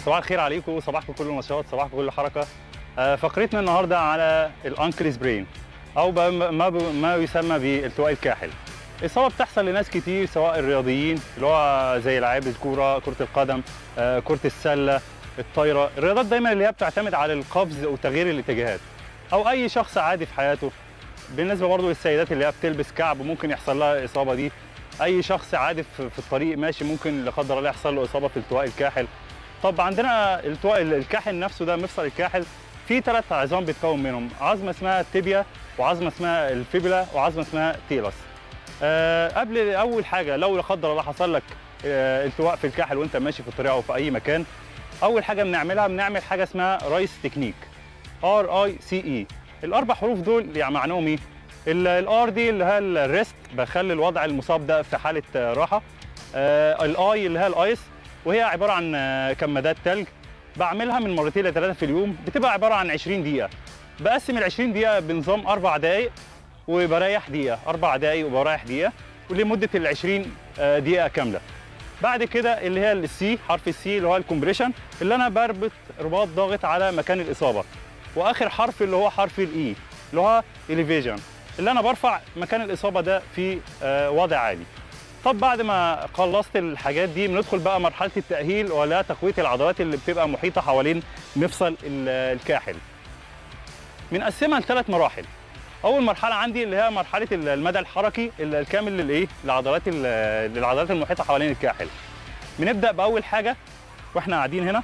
صباح الخير عليكم صباحكم كله نشاط صباحكم كله حركه آه، فقرتنا النهارده على الانكل سبرين او ب- ما ب- ما يسمى بالتواء الكاحل الاصابه بتحصل لناس كتير سواء الرياضيين اللي هو زي لعيبه الكوره كره القدم آه، كره السله الطايره الرياضات دايما اللي هي بتعتمد على القفز وتغيير الاتجاهات او اي شخص عادي في حياته بالنسبه برضو للسيدات اللي هي بتلبس كعب ممكن يحصل لها الاصابه دي اي شخص عادي في في الطريق ماشي ممكن لا قدر الله يحصل له اصابه في التواء الكاحل طب عندنا التواء الكاحل نفسه ده مفصل الكاحل في ثلاث عظام بيتكون منهم عظمه اسمها التibia وعظمه اسمها الفيبولا وعظمه اسمها تيلس أه قبل اول حاجه لو لا قدر الله حصل لك أه التواء في الكاحل وانت ماشي في الطريق او في اي مكان اول حاجه بنعملها بنعمل حاجه اسمها رايس تكنيك ار اي سي اي الاربع حروف دول يعني معناهم ايه الار دي اللي هي الريست بخلي الوضع المصاب ده في حاله آه، راحه الاي اللي هي الايس وهي عباره عن آه، كمادات تلج بعملها من مرتين لثلاثه في اليوم بتبقى عباره عن 20 دقيقه بقسم ال 20 دقيقه بنظام اربع دقائق وبريح دقيقه اربع دقائق وبريح دقيقه ولمده ال 20 آه، دقيقه كامله بعد كده اللي هي السي حرف السي اللي هو الكومبريشن اللي انا بربط رباط ضاغط على مكان الاصابه واخر حرف اللي هو حرف الاي اللي هو اليفيجن اللي انا برفع مكان الاصابه ده في آه، وضع عالي طب بعد ما خلصت الحاجات دي بندخل بقى مرحله التاهيل ولا تقويه العضلات اللي بتبقى محيطه حوالين مفصل ال- الكاحل بنقسمها لثلاث مراحل اول مرحله عندي اللي هي مرحله ال- المدى الحركي ال- الكامل للايه لعضلات ال- للعضلات المحيطه حوالين الكاحل بنبدا باول حاجه واحنا قاعدين هنا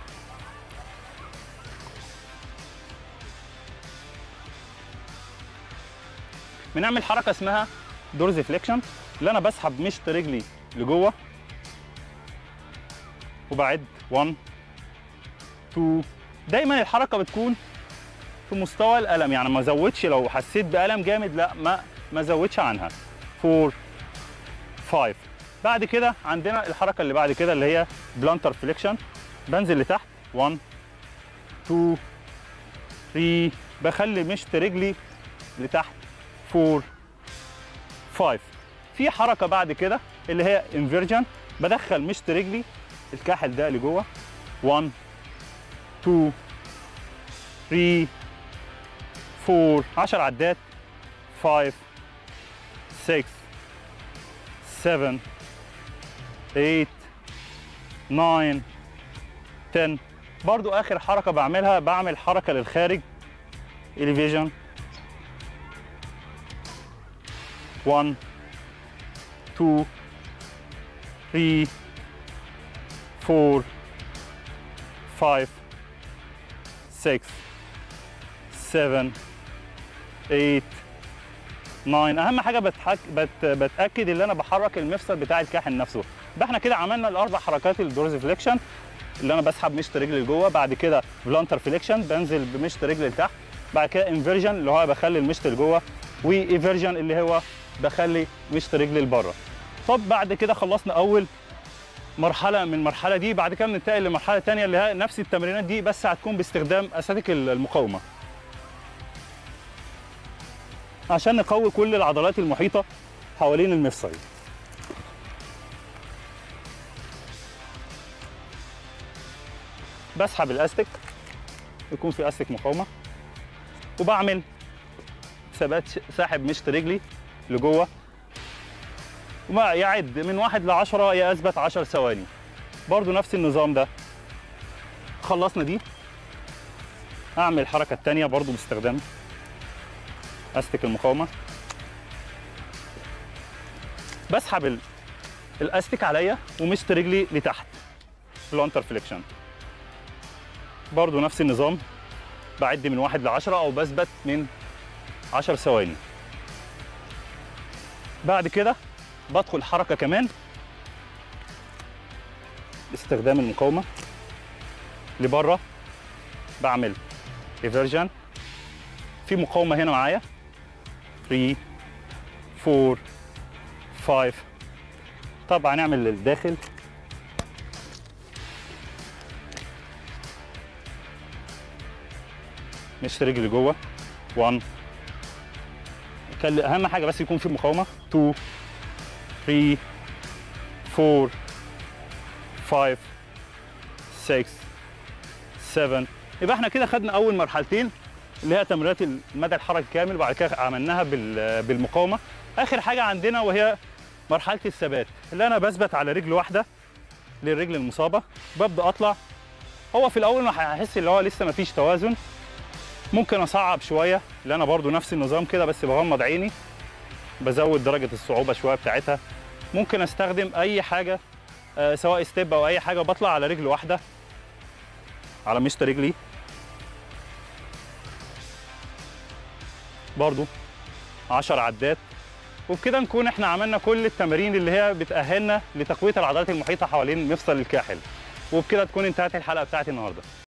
بنعمل حركه اسمها دورز فليكشن اللي انا بسحب مشط رجلي لجوه وبعد 1 2 دايما الحركه بتكون في مستوى الالم يعني ما زودش لو حسيت بالم جامد لا ما ما زودش عنها 4 5 بعد كده عندنا الحركه اللي بعد كده اللي هي بلانتر فليكشن بنزل لتحت 1 2 3 بخلي مشط رجلي لتحت 4 5 في حركه بعد كده اللي هي انفيرجن بدخل مشط رجلي الكاحل ده لجوه 1 2 3 4 10 عدات 5 6 7 8 9 10 برضو اخر حركه بعملها بعمل حركه للخارج elevation 1 2 3 4 5 6 7 8 9 اهم حاجه بتحك... بت... بتاكد ان انا بحرك المفصل بتاع الكاحل نفسه يبقى احنا كده عملنا الاربع حركات الدورز فليكشن اللي انا بسحب مشط رجلي لجوه بعد كده بلانتر فليكشن بنزل بمشط رجلي لتحت بعد كده انفيرجن اللي هو بخلي المشط لجوه وايفيرجن اللي هو بخلي مشط رجلي لبره طب بعد كده خلصنا اول مرحله من المرحله دي بعد كده بننتقل لمرحله ثانيه اللي هي نفس التمرينات دي بس هتكون باستخدام اساتيك المقاومه عشان نقوي كل العضلات المحيطه حوالين المفصل بسحب الاستك يكون في استك مقاومه وبعمل ثبات ساحب مشط رجلي لجوه وما يعد من واحد لعشرة يا اثبت 10 ثواني برضو نفس النظام ده خلصنا دي اعمل الحركه الثانيه برضو باستخدام استك المقاومه بسحب ال- الاستك عليا ومشط رجلي لتحت بلانتر فليكشن برضو نفس النظام بعد من واحد لعشرة او بثبت من 10 ثواني بعد كده بدخل حركه كمان باستخدام المقاومه لبره بعمل ايفرجن في مقاومه هنا معايا 3 4 5 طبعا هنعمل للداخل مش رجلي جوه 1 كان اهم حاجه بس يكون في مقاومه 2 3 4 5 6 7 يبقى احنا كده خدنا اول مرحلتين اللي هي تمرينات المدى الحركي كامل وبعد كده عملناها بال- بالمقاومه اخر حاجه عندنا وهي مرحله الثبات اللي انا بثبت على رجل واحده للرجل المصابه ببدا اطلع هو في الاول ما هحس ان هو لسه ما فيش توازن ممكن اصعب شويه اللي انا برضو نفس النظام كده بس بغمض عيني بزود درجه الصعوبه شويه بتاعتها ممكن استخدم اي حاجه آه، سواء ستيب او اي حاجه بطلع على رجل واحده على مشط رجلي برضو 10 عدات وبكده نكون احنا عملنا كل التمارين اللي هي بتأهلنا لتقوية العضلات المحيطة حوالين مفصل الكاحل وبكده تكون انتهت الحلقة بتاعتي النهارده